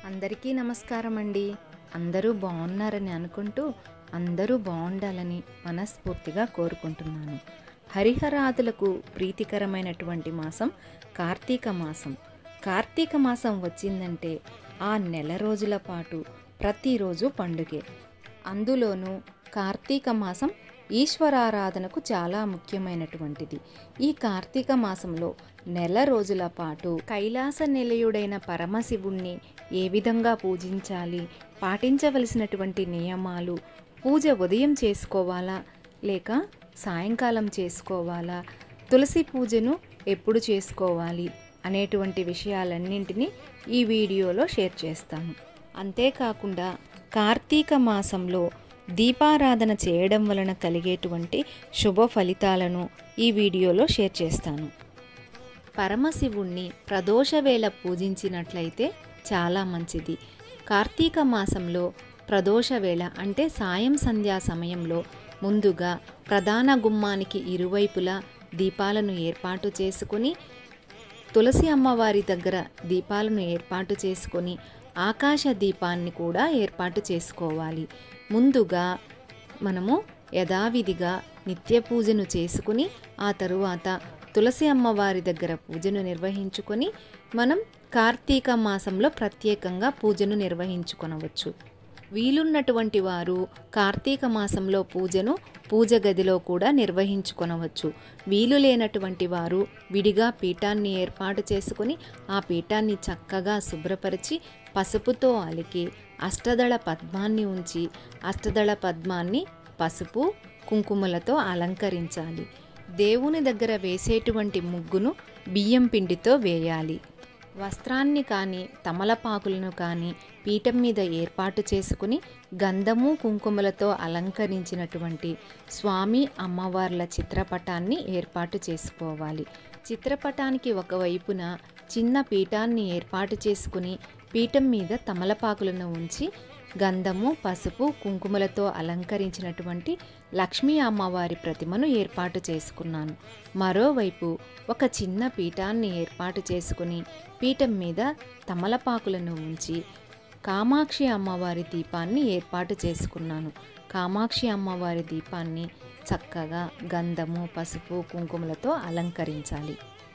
అందరికీ నమస్కారం అండి అందరూ బాగున్నారని అనుకుంటూ అందరూ బాగుండాలని మనస్ఫూర్తిగా కోరుకుంటున్నాను హరిహరాదులకు ప్రీతికరమైనటువంటి మాసం కార్తీక మాసం కార్తీక మాసం వచ్చిందంటే ఆ నెల రోజుల పాటు ప్రతిరోజు పండుగే అందులోనూ కార్తీక మాసం ఈశ్వరారాధనకు చాలా ముఖ్యమైనటువంటిది ఈ కార్తీక మాసంలో నెల రోజుల పాటు కైలాస నిలయుడైన పరమశివుణ్ణి ఏ విధంగా పూజించాలి పాటించవలసినటువంటి నియమాలు పూజ ఉదయం చేసుకోవాలా లేక సాయంకాలం చేసుకోవాలా తులసి పూజను ఎప్పుడు చేసుకోవాలి అనేటువంటి విషయాలన్నింటినీ ఈ వీడియోలో షేర్ చేస్తాను అంతేకాకుండా కార్తీక మాసంలో దీపారాధన చేయడం వలన కలిగేటువంటి శుభ ఫలితాలను ఈ వీడియోలో షేర్ చేస్తాను పరమశివుణ్ణి ప్రదోషవేళ పూజించినట్లయితే చాలా మంచిది కార్తీక మాసంలో ప్రదోషవేళ అంటే సాయం సంధ్యా సమయంలో ముందుగా ప్రధాన గుమ్మానికి ఇరువైపులా దీపాలను ఏర్పాటు చేసుకుని తులసి అమ్మవారి దగ్గర దీపాలను ఏర్పాటు చేసుకొని ఆకాశ దీపాన్ని కూడా ఏర్పాటు చేసుకోవాలి ముందుగా మనము యథావిధిగా నిత్య పూజను చేసుకుని ఆ తరువాత తులసి అమ్మవారి దగ్గర పూజను నిర్వహించుకొని మనం కార్తీక మాసంలో ప్రత్యేకంగా పూజను నిర్వహించుకొనవచ్చు వీలున్నటువంటి వారు కార్తీక మాసంలో పూజను పూజ గదిలో కూడా నిర్వహించుకొనవచ్చు వీలు లేనటువంటి వారు విడిగా పీఠాన్ని ఏర్పాటు చేసుకుని ఆ పీఠాన్ని చక్కగా శుభ్రపరిచి పసుపుతో అలికి అష్టదళ పద్మాన్ని ఉంచి అష్టదళ పద్మాన్ని పసుపు కుంకుమలతో అలంకరించాలి దేవుని దగ్గర వేసేటువంటి ముగ్గును బియ్యం పిండితో వేయాలి వస్త్రాన్ని కానీ తమలపాకులను కానీ పీఠం మీద ఏర్పాటు చేసుకుని గంధము కుంకుమలతో అలంకరించినటువంటి స్వామి అమ్మవార్ల చిత్రపటాన్ని ఏర్పాటు చేసుకోవాలి చిత్రపటానికి ఒకవైపున చిన్న పీఠాన్ని ఏర్పాటు చేసుకుని పీఠం మీద తమలపాకులను ఉంచి గంధము పసుపు కుంకుమలతో అలంకరించినటువంటి లక్ష్మీ అమ్మవారి ప్రతిమను ఏర్పాటు చేసుకున్నాను మరోవైపు ఒక చిన్న పీఠాన్ని ఏర్పాటు చేసుకుని పీఠం మీద తమలపాకులను ఉంచి కామాక్షి అమ్మవారి దీపాన్ని ఏర్పాటు చేసుకున్నాను కామాక్షి అమ్మవారి దీపాన్ని చక్కగా గంధము పసుపు కుంకుమలతో అలంకరించాలి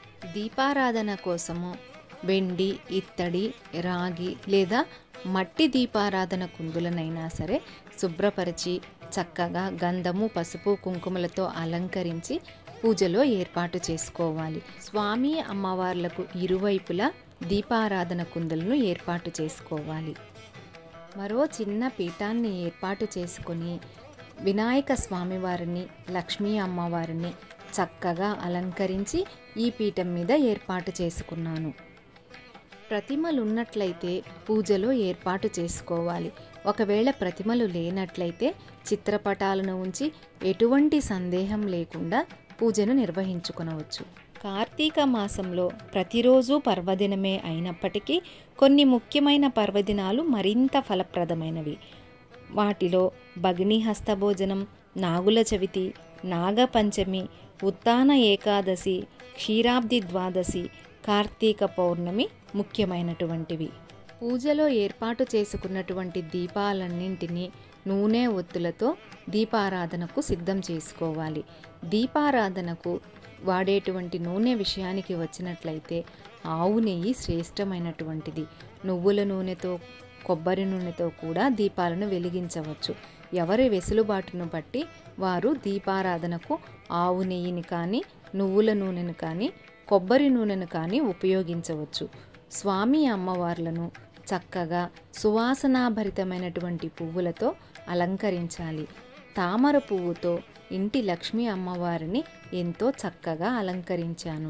దీపారాధన కోసము వెండి ఇత్తడి రాగి లేదా మట్టి దీపారాధన కుందులనైనా సరే శుభ్రపరిచి చక్కగా గంధము పసుపు కుంకుమలతో అలంకరించి పూజలో ఏర్పాటు చేసుకోవాలి స్వామి అమ్మవార్లకు ఇరువైపులా దీపారాధన కుందులను ఏర్పాటు చేసుకోవాలి మరో చిన్న పీఠాన్ని ఏర్పాటు చేసుకొని వినాయక స్వామివారిని లక్ష్మీ అమ్మవారిని చక్కగా అలంకరించి ఈ పీఠం మీద ఏర్పాటు చేసుకున్నాను ప్రతిమలు ఉన్నట్లయితే పూజలో ఏర్పాటు చేసుకోవాలి ఒకవేళ ప్రతిమలు లేనట్లయితే చిత్రపటాలను ఉంచి ఎటువంటి సందేహం లేకుండా పూజను నిర్వహించుకొనవచ్చు కార్తీక మాసంలో ప్రతిరోజు పర్వదినమే అయినప్పటికీ కొన్ని ముఖ్యమైన పర్వదినాలు మరింత ఫలప్రదమైనవి వాటిలో భగిని హస్తభోజనం నాగుల చవితి నాగపంచమి ఉత్తాన ఏకాదశి క్షీరాబ్ది ద్వాదశి కార్తీక పౌర్ణమి ముఖ్యమైనటువంటివి పూజలో ఏర్పాటు చేసుకున్నటువంటి దీపాలన్నింటినీ నూనె ఒత్తులతో దీపారాధనకు సిద్ధం చేసుకోవాలి దీపారాధనకు వాడేటువంటి నూనె విషయానికి వచ్చినట్లయితే ఆవు నెయ్యి శ్రేష్టమైనటువంటిది నువ్వుల నూనెతో కొబ్బరి నూనెతో కూడా దీపాలను వెలిగించవచ్చు ఎవరి వెసులుబాటును బట్టి వారు దీపారాధనకు ఆవు నెయ్యిని కానీ నువ్వుల నూనెను కానీ కొబ్బరి నూనెను కానీ ఉపయోగించవచ్చు స్వామి అమ్మవార్లను చక్కగా సువాసనాభరితమైనటువంటి పువ్వులతో అలంకరించాలి తామర పువ్వుతో ఇంటి లక్ష్మీ అమ్మవారిని ఎంతో చక్కగా అలంకరించాను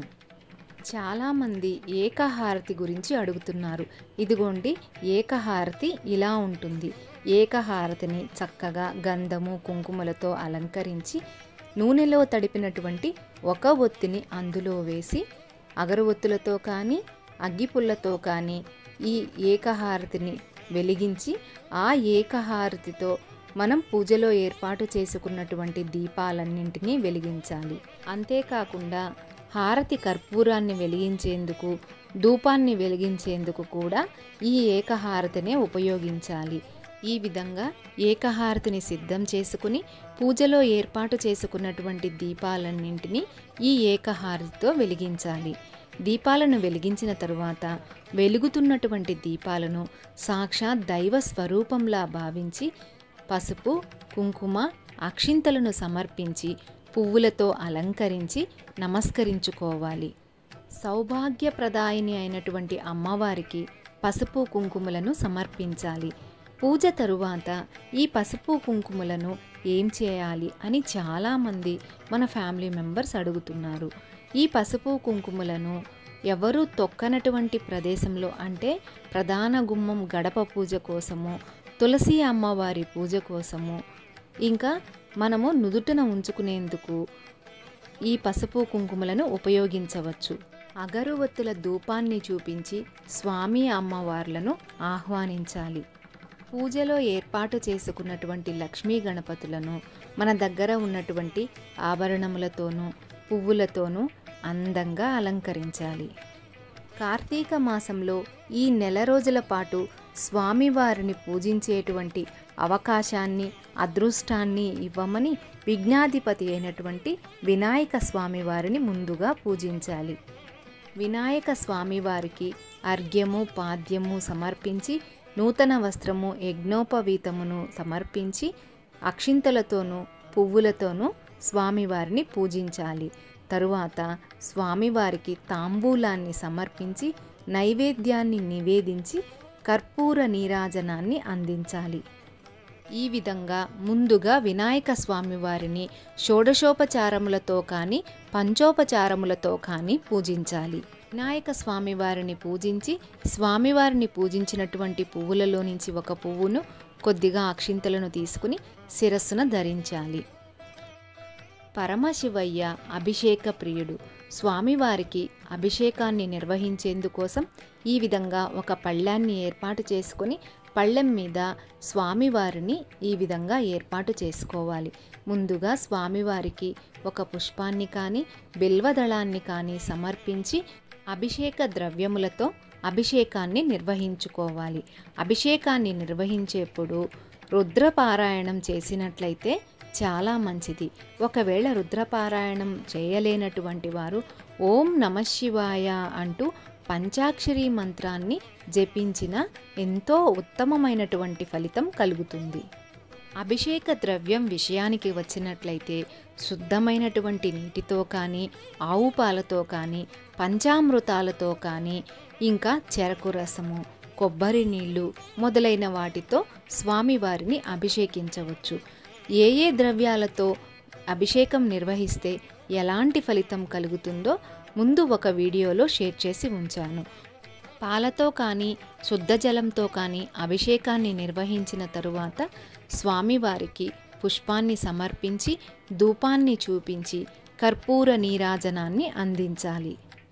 చాలామంది ఏకహారతి గురించి అడుగుతున్నారు ఇదిగోండి ఏకహారతి ఇలా ఉంటుంది ఏకహారతిని చక్కగా గంధము కుంకుమలతో అలంకరించి నూనెలో తడిపినటువంటి ఒక ఒత్తిని అందులో వేసి అగరవత్తులతో కానీ అగ్గిపుల్లతో కానీ ఈ ఏకహారతిని వెలిగించి ఆ ఏకహారతితో మనం పూజలో ఏర్పాటు చేసుకున్నటువంటి దీపాలన్నింటినీ వెలిగించాలి అంతేకాకుండా హారతి కర్పూరాన్ని వెలిగించేందుకు ధూపాన్ని వెలిగించేందుకు కూడా ఈ ఏకహారతినే ఉపయోగించాలి ఈ విధంగా ఏకహారతిని సిద్ధం చేసుకుని పూజలో ఏర్పాటు చేసుకున్నటువంటి దీపాలన్నింటినీ ఈ ఏకహారతితో వెలిగించాలి దీపాలను వెలిగించిన తరువాత వెలుగుతున్నటువంటి దీపాలను సాక్షాత్ దైవ స్వరూపంలా భావించి పసుపు కుంకుమ అక్షింతలను సమర్పించి పువ్వులతో అలంకరించి నమస్కరించుకోవాలి సౌభాగ్యప్రదాయిని అయినటువంటి అమ్మవారికి పసుపు కుంకుమలను సమర్పించాలి పూజ తరువాత ఈ పసుపు కుంకుమలను ఏం చేయాలి అని చాలామంది మన ఫ్యామిలీ మెంబర్స్ అడుగుతున్నారు ఈ పసుపు కుంకుమలను ఎవరు తొక్కనటువంటి ప్రదేశంలో అంటే ప్రధాన గుమ్మం గడప పూజ కోసము తులసి అమ్మవారి పూజ కోసము ఇంకా మనము నుదుటన ఉంచుకునేందుకు ఈ పసుపు కుంకుమలను ఉపయోగించవచ్చు అగరువత్తుల ధూపాన్ని చూపించి స్వామి అమ్మవార్లను ఆహ్వానించాలి పూజలో ఏర్పాటు చేసుకున్నటువంటి లక్ష్మీ గణపతులను మన దగ్గర ఉన్నటువంటి ఆభరణములతోనూ పువ్వులతోనూ అందంగా అలంకరించాలి కార్తీక మాసంలో ఈ నెల రోజుల పాటు స్వామివారిని పూజించేటువంటి అవకాశాన్ని అదృష్టాన్ని ఇవ్వమని విఘ్నాధిపతి అయినటువంటి వినాయక స్వామివారిని ముందుగా పూజించాలి వినాయక స్వామివారికి అర్ఘ్యము పాద్యము సమర్పించి నూతన వస్త్రము యజ్ఞోపవీతమును సమర్పించి అక్షింతలతోనూ పువ్వులతోనూ స్వామివారిని పూజించాలి తరువాత స్వామివారికి తాంబూలాన్ని సమర్పించి నైవేద్యాన్ని నివేదించి కర్పూర నీరాజనాన్ని అందించాలి ఈ విధంగా ముందుగా వినాయక స్వామివారిని షోడశోపచారములతో కానీ పంచోపచారములతో కానీ పూజించాలి వినాయక స్వామివారిని పూజించి స్వామివారిని పూజించినటువంటి పువ్వులలో నుంచి ఒక పువ్వును కొద్దిగా అక్షింతలను తీసుకుని శిరస్సున ధరించాలి పరమశివయ్య అభిషేక ప్రియుడు స్వామివారికి అభిషేకాన్ని నిర్వహించేందుకోసం ఈ విధంగా ఒక పళ్ళాన్ని ఏర్పాటు చేసుకొని పళ్ళెం మీద స్వామివారిని ఈ విధంగా ఏర్పాటు చేసుకోవాలి ముందుగా స్వామివారికి ఒక పుష్పాన్ని కానీ బిల్వదళాన్ని కానీ సమర్పించి అభిషేక ద్రవ్యములతో అభిషేకాన్ని నిర్వహించుకోవాలి అభిషేకాన్ని నిర్వహించేప్పుడు రుద్రపారాయణం చేసినట్లయితే చాలా మంచిది ఒకవేళ రుద్రపారాయణం చేయలేనటువంటి వారు ఓం నమ శివాయ అంటూ పంచాక్షరి మంత్రాన్ని జపించిన ఎంతో ఉత్తమమైనటువంటి ఫలితం కలుగుతుంది అభిషేక ద్రవ్యం విషయానికి వచ్చినట్లయితే శుద్ధమైనటువంటి నీటితో కానీ ఆవు పాలతో కానీ పంచామృతాలతో కానీ ఇంకా చెరకు రసము కొబ్బరి నీళ్ళు మొదలైన వాటితో స్వామివారిని అభిషేకించవచ్చు ఏ ఏ ద్రవ్యాలతో అభిషేకం నిర్వహిస్తే ఎలాంటి ఫలితం కలుగుతుందో ముందు ఒక వీడియోలో షేర్ చేసి ఉంచాను పాలతో కానీ శుద్ధ జలంతో కానీ అభిషేకాన్ని నిర్వహించిన తరువాత స్వామివారికి పుష్పాన్ని సమర్పించి ధూపాన్ని చూపించి కర్పూర నీరాజనాన్ని అందించాలి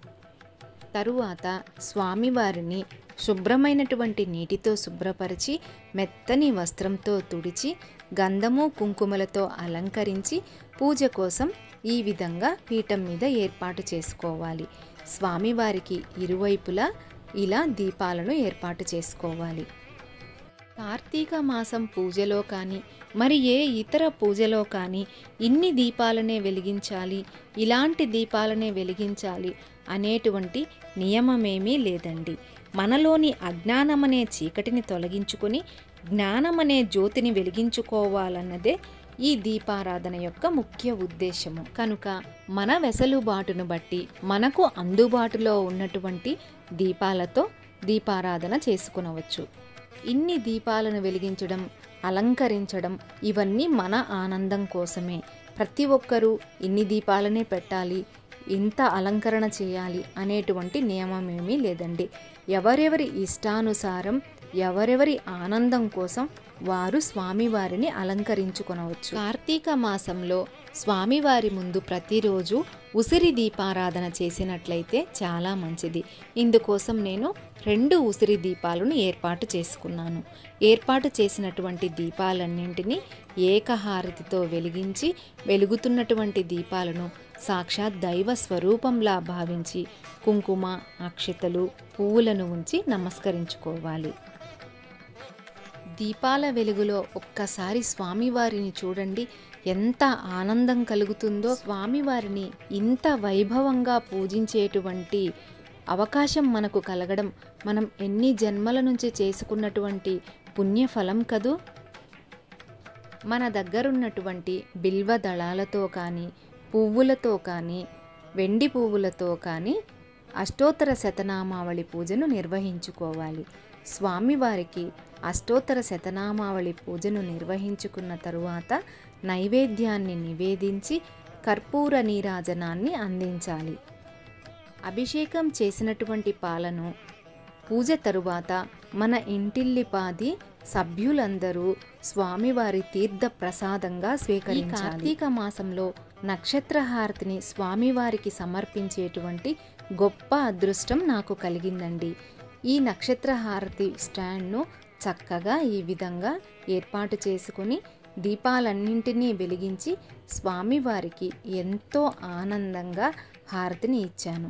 తరువాత స్వామివారిని శుభ్రమైనటువంటి నీటితో శుభ్రపరిచి మెత్తని వస్త్రంతో తుడిచి గంధము కుంకుమలతో అలంకరించి పూజ కోసం ఈ విధంగా పీఠం మీద ఏర్పాటు చేసుకోవాలి స్వామివారికి ఇరువైపులా ఇలా దీపాలను ఏర్పాటు చేసుకోవాలి కార్తీక మాసం పూజలో కానీ మరి ఏ ఇతర పూజలో కానీ ఇన్ని దీపాలనే వెలిగించాలి ఇలాంటి దీపాలనే వెలిగించాలి అనేటువంటి నియమమేమీ లేదండి మనలోని అజ్ఞానమనే చీకటిని తొలగించుకొని జ్ఞానమనే జ్యోతిని వెలిగించుకోవాలన్నదే ఈ దీపారాధన యొక్క ముఖ్య ఉద్దేశము కనుక మన వెసలుబాటును బట్టి మనకు అందుబాటులో ఉన్నటువంటి దీపాలతో దీపారాధన చేసుకునవచ్చు ఇన్ని దీపాలను వెలిగించడం అలంకరించడం ఇవన్నీ మన ఆనందం కోసమే ప్రతి ఒక్కరూ ఇన్ని దీపాలనే పెట్టాలి ఇంత అలంకరణ చేయాలి అనేటువంటి నియమం ఏమీ లేదండి ఎవరెవరి ఇష్టానుసారం ఎవరెవరి ఆనందం కోసం వారు స్వామివారిని అలంకరించుకొనవచ్చు కార్తీక మాసంలో స్వామివారి ముందు ప్రతిరోజు ఉసిరి దీపారాధన చేసినట్లయితే చాలా మంచిది ఇందుకోసం నేను రెండు ఉసిరి దీపాలను ఏర్పాటు చేసుకున్నాను ఏర్పాటు చేసినటువంటి దీపాలన్నింటినీ ఏకహారతితో వెలిగించి వెలుగుతున్నటువంటి దీపాలను సాక్షాత్ దైవ స్వరూపంలా భావించి కుంకుమ అక్షతలు పువ్వులను ఉంచి నమస్కరించుకోవాలి దీపాల వెలుగులో ఒక్కసారి స్వామివారిని చూడండి ఎంత ఆనందం కలుగుతుందో స్వామివారిని ఇంత వైభవంగా పూజించేటువంటి అవకాశం మనకు కలగడం మనం ఎన్ని జన్మల నుంచి చేసుకున్నటువంటి పుణ్యఫలం కదూ మన దగ్గరున్నటువంటి బిల్వ దళాలతో కానీ పువ్వులతో కానీ వెండి పువ్వులతో కానీ అష్టోత్తర శతనామావళి పూజను నిర్వహించుకోవాలి స్వామివారికి అష్టోత్తర శతనామావళి పూజను నిర్వహించుకున్న తరువాత నైవేద్యాన్ని నివేదించి కర్పూర నీరాజనాన్ని అందించాలి అభిషేకం చేసినటువంటి పాలను పూజ తరువాత మన ఇంటిల్లిపాది సభ్యులందరూ స్వామివారి తీర్థ ప్రసాదంగా స్వీకరించాలి కార్తీక మాసంలో నక్షత్రహారతిని స్వామివారికి సమర్పించేటువంటి గొప్ప అదృష్టం నాకు కలిగిందండి ఈ నక్షత్రహారతి స్టాండ్ను చక్కగా ఈ విధంగా ఏర్పాటు చేసుకుని దీపాలన్నింటినీ వెలిగించి స్వామివారికి ఎంతో ఆనందంగా హారతిని ఇచ్చాను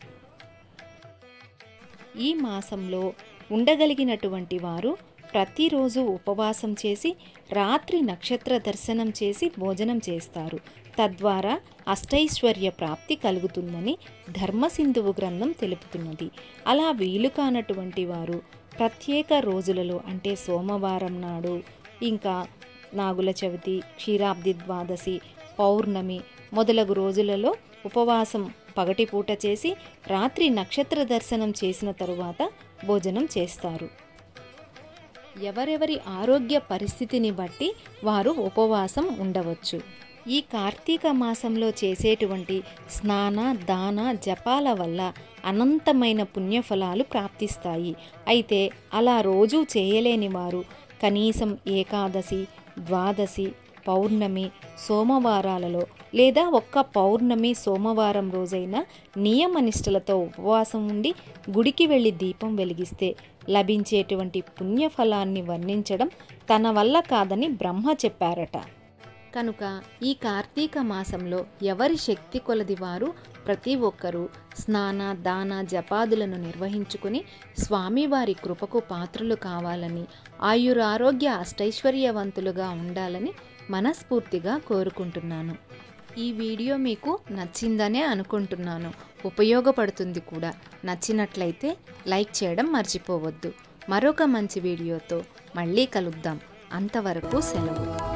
ఈ మాసంలో ఉండగలిగినటువంటి వారు ప్రతిరోజు ఉపవాసం చేసి రాత్రి నక్షత్ర దర్శనం చేసి భోజనం చేస్తారు తద్వారా అష్టైశ్వర్య ప్రాప్తి కలుగుతుందని ధర్మసింధువు గ్రంథం తెలుపుతున్నది అలా వీలు కానటువంటి వారు ప్రత్యేక రోజులలో అంటే సోమవారం నాడు ఇంకా నాగుల చవితి క్షీరాబ్ది ద్వాదశి పౌర్ణమి మొదలగు రోజులలో ఉపవాసం పగటిపూట చేసి రాత్రి నక్షత్ర దర్శనం చేసిన తరువాత భోజనం చేస్తారు ఎవరెవరి ఆరోగ్య పరిస్థితిని బట్టి వారు ఉపవాసం ఉండవచ్చు ఈ కార్తీక మాసంలో చేసేటువంటి స్నాన దాన జపాల వల్ల అనంతమైన పుణ్యఫలాలు ప్రాప్తిస్తాయి అయితే అలా రోజూ చేయలేని వారు కనీసం ఏకాదశి ద్వాదశి పౌర్ణమి సోమవారాలలో లేదా ఒక్క పౌర్ణమి సోమవారం రోజైన నియమనిష్టలతో ఉపవాసం ఉండి గుడికి వెళ్ళి దీపం వెలిగిస్తే లభించేటువంటి పుణ్యఫలాన్ని వర్ణించడం తన వల్ల కాదని బ్రహ్మ చెప్పారట కనుక ఈ కార్తీక మాసంలో ఎవరి శక్తి కొలది వారు ప్రతి ఒక్కరూ స్నాన దాన జపాదులను నిర్వహించుకుని స్వామివారి కృపకు పాత్రులు కావాలని ఆయురారోగ్య అష్టైశ్వర్యవంతులుగా ఉండాలని మనస్ఫూర్తిగా కోరుకుంటున్నాను ఈ వీడియో మీకు నచ్చిందనే అనుకుంటున్నాను ఉపయోగపడుతుంది కూడా నచ్చినట్లయితే లైక్ చేయడం మర్చిపోవద్దు మరొక మంచి వీడియోతో మళ్ళీ కలుద్దాం అంతవరకు సెలవు